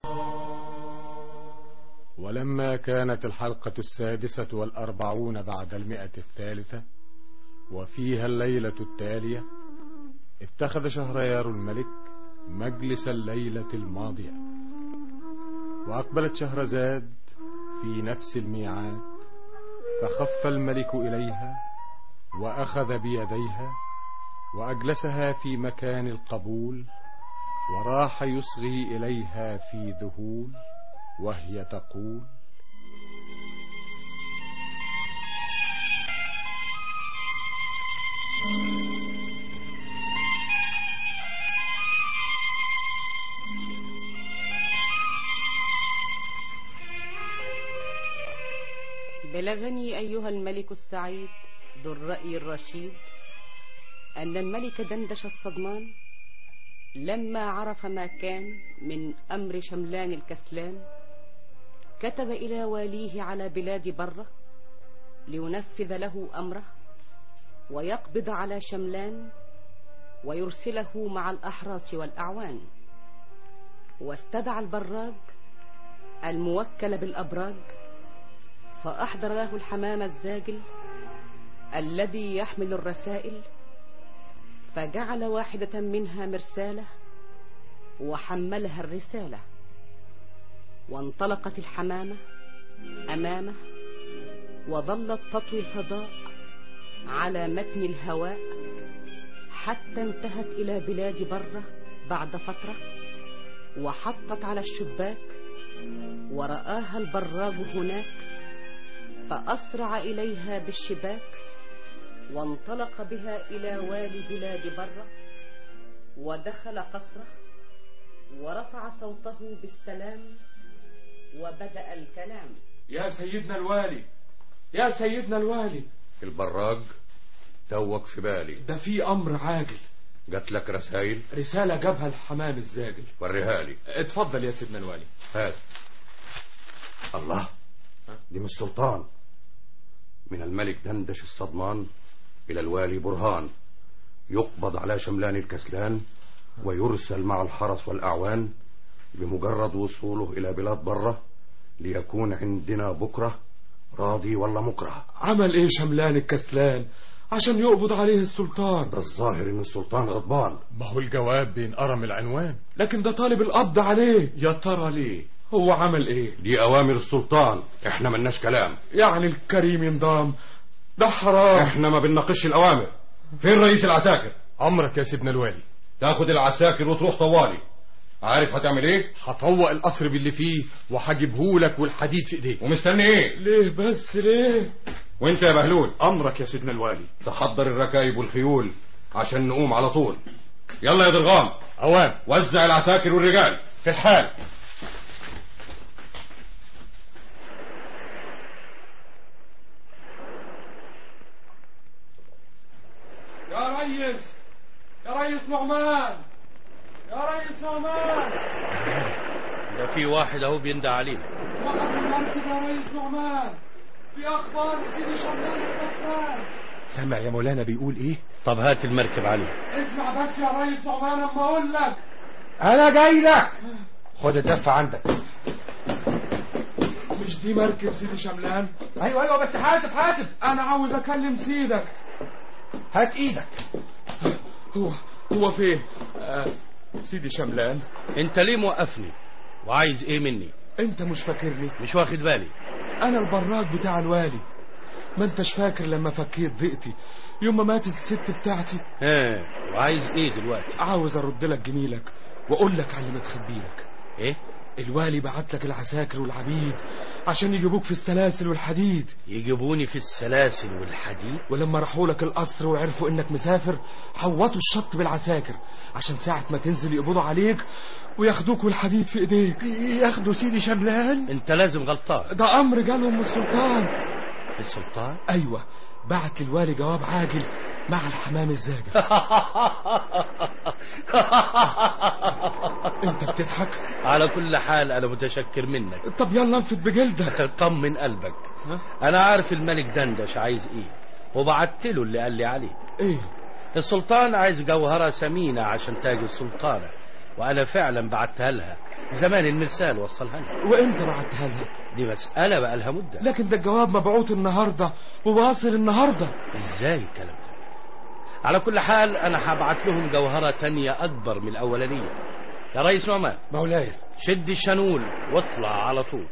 ولما كانت الحلقة السادسة والأربعون بعد المئة الثالثة وفيها الليلة التالية اتخذ شهريار الملك مجلس الليلة الماضية وأقبلت شهرزاد في نفس الميعاد فخف الملك إليها وأخذ بيديها وأجلسها في مكان القبول وراح يصغي إليها في ذهول وهي تقول بلغني أيها الملك السعيد ذو الرأي الرشيد أن الملك دندش الصدمان لما عرف ما كان من أمر شملان الكسلان كتب إلى واليه على بلاد بره لينفذ له أمره ويقبض على شملان ويرسله مع الأحراس والأعوان واستدعى البراج الموكل بالأبراج فأحضر له الحمام الزاجل الذي يحمل الرسائل فجعل واحدة منها مرسالة وحملها الرسالة وانطلقت الحمامة أمامه وظلت تطوي الفضاء على متن الهواء حتى انتهت إلى بلاد بره بعد فترة وحطت على الشباك ورآها البراج هناك فأسرع إليها بالشباك وانطلق بها إلى والي بلاد بره ودخل قصره ورفع صوته بالسلام وبدأ الكلام يا سيدنا الوالي يا سيدنا الوالي البراج توك في بالي ده في أمر عاجل جات لك رسائل رسالة جابها الحمام الزاجل وريها لي اتفضل يا سيدنا الوالي هات الله دي من السلطان من الملك دندش الصدمان إلى الوالي برهان يقبض على شملان الكسلان ويرسل مع الحرس والأعوان بمجرد وصوله إلى بلاد بره ليكون عندنا بكرة راضي ولا مكره عمل ايه شملان الكسلان عشان يقبض عليه السلطان ده الظاهر ان السلطان غضبان ما هو الجواب بينقرم العنوان لكن ده طالب القبض عليه يا ترى ليه هو عمل ايه دي اوامر السلطان احنا ملناش كلام يعني الكريم ينضام ده حرام احنا ما بنناقش الاوامر فين رئيس العساكر أمرك يا سيدنا الوالي تاخد العساكر وتروح طوالي عارف هتعمل ايه هطوق القصر باللي فيه وهجيبهولك والحديد في ايديك ومستني ايه ليه بس ليه وانت يا بهلول أمرك يا سيدنا الوالي تحضر الركايب والخيول عشان نقوم على طول يلا يا درغام أوام وزع العساكر والرجال في الحال يا ريس يا ريس نعمان يا ريس نعمان ده في واحد اهو بيندى عليك وقف المركب يا ريس نعمان في اخبار سيدي شمال الكسلان سامع يا مولانا بيقول ايه طب هات المركب عليه اسمع بس يا ريس نعمان اما اقول لك انا جاي لك خد الدفة عندك مش دي مركب سيدي شملان ايوه ايوه بس حاسب حاسب انا عاوز اكلم سيدك هات ايدك هو هو فين آه سيدي شملان انت ليه موقفني وعايز ايه مني انت مش فاكرني مش واخد بالي انا البراج بتاع الوالي ما انتش فاكر لما فكيت ضيقتي يوم ما ماتت الست بتاعتي ها وعايز ايه دلوقتي عاوز ارد لك جميلك واقول لك على اللي متخبي لك ايه الوالي بعت لك العساكر والعبيد عشان يجيبوك في السلاسل والحديد يجيبوني في السلاسل والحديد ولما راحوا لك القصر وعرفوا انك مسافر حوطوا الشط بالعساكر عشان ساعة ما تنزل يقبضوا عليك وياخدوك والحديد في ايديك ياخدوا سيدي شملان انت لازم غلطان ده امر جالهم من السلطان السلطان ايوه بعت للوالي جواب عاجل مع الحمام الزاجل انت بتضحك على كل حال انا متشكر منك طب يلا انفت بجلدك طمن قلبك انا عارف الملك دندش عايز ايه وبعت له اللي قال لي عليه ايه السلطان عايز جوهرة ثمينة عشان تاج السلطانة وأنا فعلا بعتها لها زمان المرسال وصلها لها وامتى بعتها لها دي مسألة بقى لها مدة لكن ده الجواب مبعوث النهارده وواصل النهارده ازاي الكلام ده على كل حال انا هبعت لهم جوهرة تانية اكبر من الاولانية يا ريس نعمان مولاي شد الشنول واطلع على طول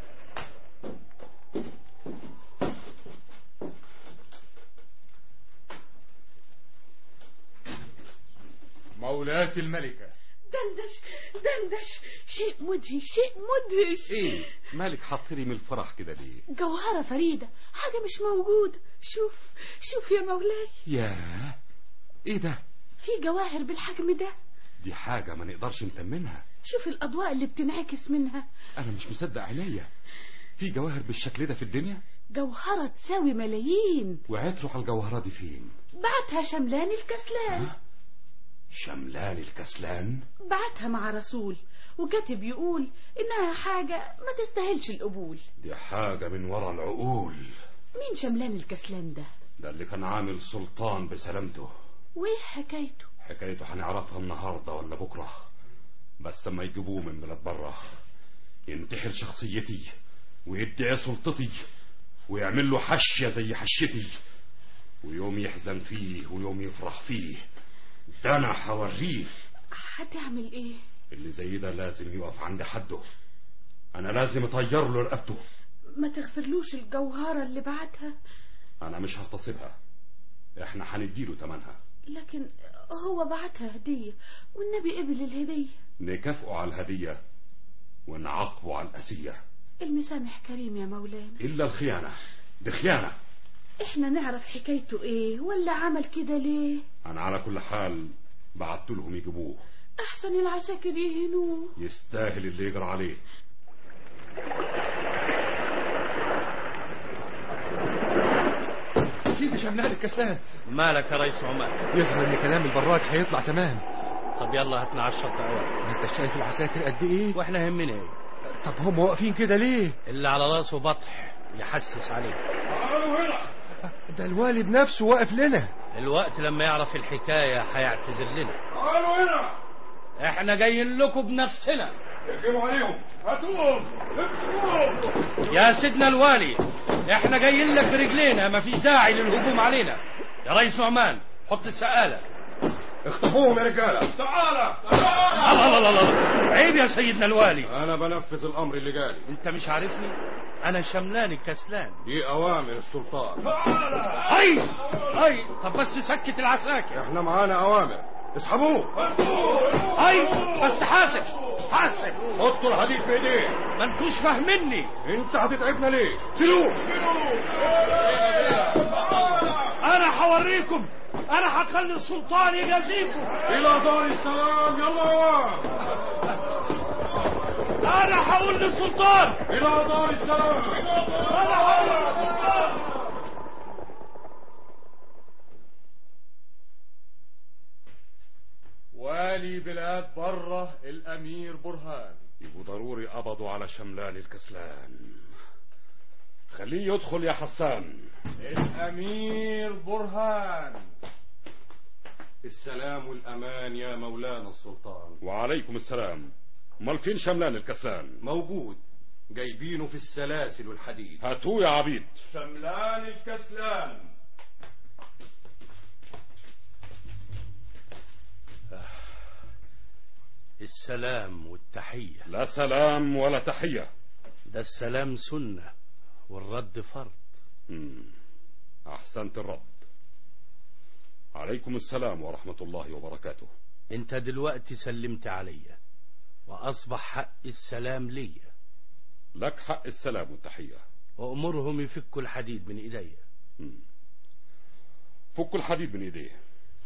مولاتي الملكة دندش دندش شيء مدهش شيء مدهش ايه مالك حاطري من الفرح كده ليه جوهرة فريدة حاجة مش موجودة شوف شوف يا مولاي ياه ايه ده في جواهر بالحجم ده دي حاجة ما نقدرش نتمنها شوف الأضواء اللي بتنعكس منها انا مش مصدق عينيا في جواهر بالشكل ده في الدنيا جوهرة تساوي ملايين وعطروا على الجوهرة دي فين بعتها شملان الكسلان شملان الكسلان بعتها مع رسول وكاتب يقول إنها حاجة ما تستاهلش القبول دي حاجة من ورا العقول مين شملان الكسلان ده ده اللي كان عامل سلطان بسلامته وإيه حكايته حكايته هنعرفها النهاردة ولا بكرة بس لما يجيبوه من بلاد بره ينتحل شخصيتي ويدعي سلطتي ويعمل له حشية زي حشتي ويوم يحزن فيه ويوم يفرح فيه ده انا هوريه هتعمل إيه اللي زي ده لازم يقف عند حده انا لازم اطير له رقبته ما تغفرلوش الجوهرة اللي بعتها انا مش هغتصبها احنا هنديله تمنها لكن هو بعتها هدية والنبي قبل الهدية نكافئه على الهدية ونعاقبه على الأسية المسامح كريم يا مولانا إلا الخيانة دي خيانة احنا نعرف حكايته ايه ولا عمل كده ليه أنا على كل حال بعت لهم يجيبوه احسن العساكر يهنوه يستاهل اللي يجرى عليه سيدي شملان الكسلان مالك يا ريس نعمان يظهر ان كلام البراك هيطلع تمام طب يلا هاتنا على الشط اوام انت شايف العساكر قد ايه واحنا همنا ايه طب هم واقفين كده ليه اللي على راسه بطح يحسس عليه ده الوالي بنفسه واقف لنا الوقت لما يعرف الحكاية هيعتذر لنا تعالوا هنا احنا جايين لكم بنفسنا اهجموا عليهم هاتوهم امسكوهم يا سيدنا الوالي احنا جايين لك برجلينا مفيش داعي للهجوم علينا يا ريس نعمان حط السقالة اخطفوهم يا رجالة تعالى الله الله الله الله عيب يا سيدنا الوالي أنا بنفذ الأمر اللي جالي انت مش عارفني انا شملان الكسلان دي أوامر السلطان اي اي طب بس سكت العساكر احنا معانا أوامر اسحبوه اي بس حاسب حاسب حطوا الحديد في ايديه ما انتوش فاهميني انت هتتعبنا ليه شيلوه انا هوريكم انا هخلي السلطان يجازيكم الى دار السلام يلا انا هقول للسلطان الى دار السلام انا هقول للسلطان والي بلاد بره الامير برهان يبقوا ضروري قبضوا على شملان الكسلان خليه يدخل يا حسان الامير برهان السلام والأمان يا مولانا السلطان وعليكم السلام امال فين شملان الكسلان موجود جايبينه في السلاسل والحديد هاتوه يا عبيد شملان الكسلان السلام والتحية لا سلام ولا تحية ده السلام سنة والرد فرض مم. أحسنت الرد عليكم السلام ورحمة الله وبركاته انت دلوقتي سلمت عليا واصبح حق السلام ليا لك حق السلام والتحية وامرهم يفكوا الحديد من ايديا مم. فكوا الحديد من ايديه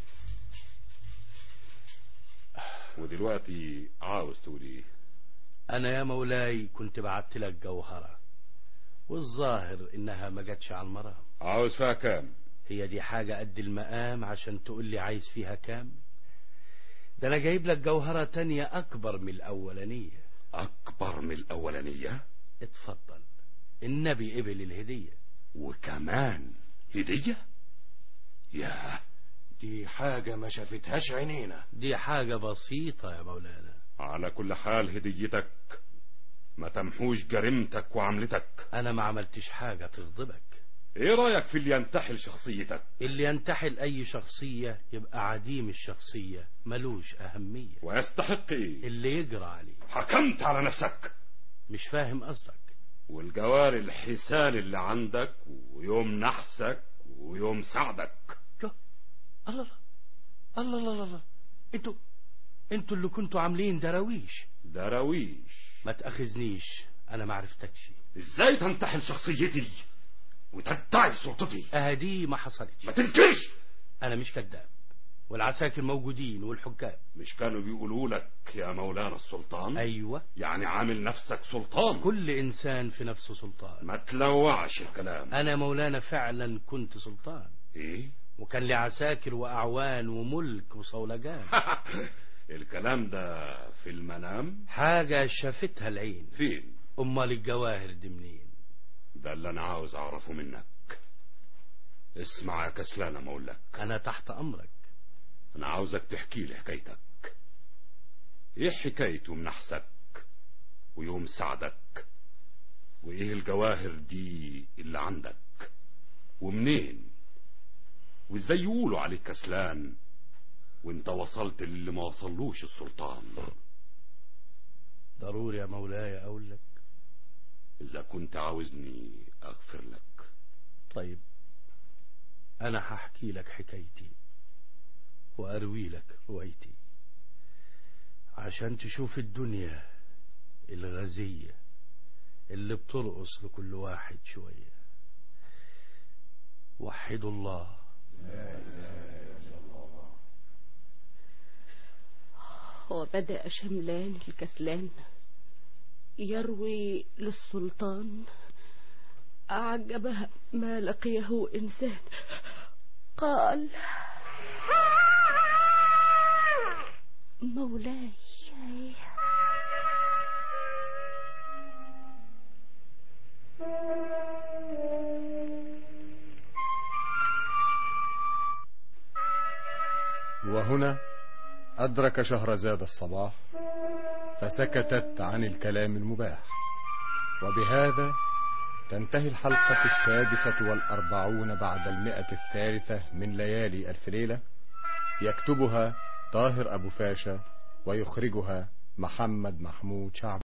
ودلوقتي عاوز تقول ايه انا يا مولاي كنت بعت لك جوهرة والظاهر انها ما جاتش على المرام عاوز فيها كام هي دي حاجة قد المقام عشان تقول لي عايز فيها كام ده انا جايب لك جوهرة تانية اكبر من الاولانية اكبر من الاولانية اتفضل النبي قبل الهدية وكمان هدية يا دي حاجة ما شافتهاش عينينا دي حاجة بسيطة يا مولانا على كل حال هديتك ما تمحوش جريمتك وعملتك أنا ما عملتش حاجة تغضبك ايه رأيك في اللي ينتحل شخصيتك اللي ينتحل أي شخصية يبقى عديم الشخصية ملوش أهمية ويستحق ايه اللي يجرى عليه حكمت على نفسك مش فاهم قصدك والجوار الحسان اللي عندك ويوم نحسك ويوم سعدك الله الله الله الله الله انتوا انتوا اللي كنتوا عاملين دراويش دراويش ما تأخذنيش انا ما عرفتكش ازاي تنتحل شخصيتي وتدعي سلطتي اهدي ما حصلتش ما تنكرش انا مش كذاب والعساكر موجودين والحكام مش كانوا بيقولوا لك يا مولانا السلطان ايوه يعني عامل نفسك سلطان كل انسان في نفسه سلطان ما تلوعش الكلام انا مولانا فعلا كنت سلطان ايه وكان لي عساكر واعوان وملك وصولجان الكلام ده في المنام حاجة شافتها العين فين امال الجواهر دي منين ده اللي انا عاوز اعرفه منك اسمع يا كسلان ما اقول لك انا تحت امرك انا عاوزك تحكي لي حكايتك ايه حكايته من نحسك ويوم سعدك وايه الجواهر دي اللي عندك ومنين وازاي يقولوا عليك كسلان وانت وصلت اللي ما وصلوش السلطان ضروري يا مولاي اقول لك اذا كنت عاوزني اغفر لك طيب انا هحكي لك حكايتي واروي لك روايتي عشان تشوف الدنيا الغزية اللي بترقص لكل واحد شوية وحدوا الله وبدأ شملان الكسلان يروي للسلطان أعجب ما لقيه إنسان قال مولاي وهنا أدرك شهرزاد الصباح فسكتت عن الكلام المباح وبهذا تنتهي الحلقة السادسة والأربعون بعد المئة الثالثة من ليالي ألف ليلة يكتبها طاهر أبو فاشا ويخرجها محمد محمود شعب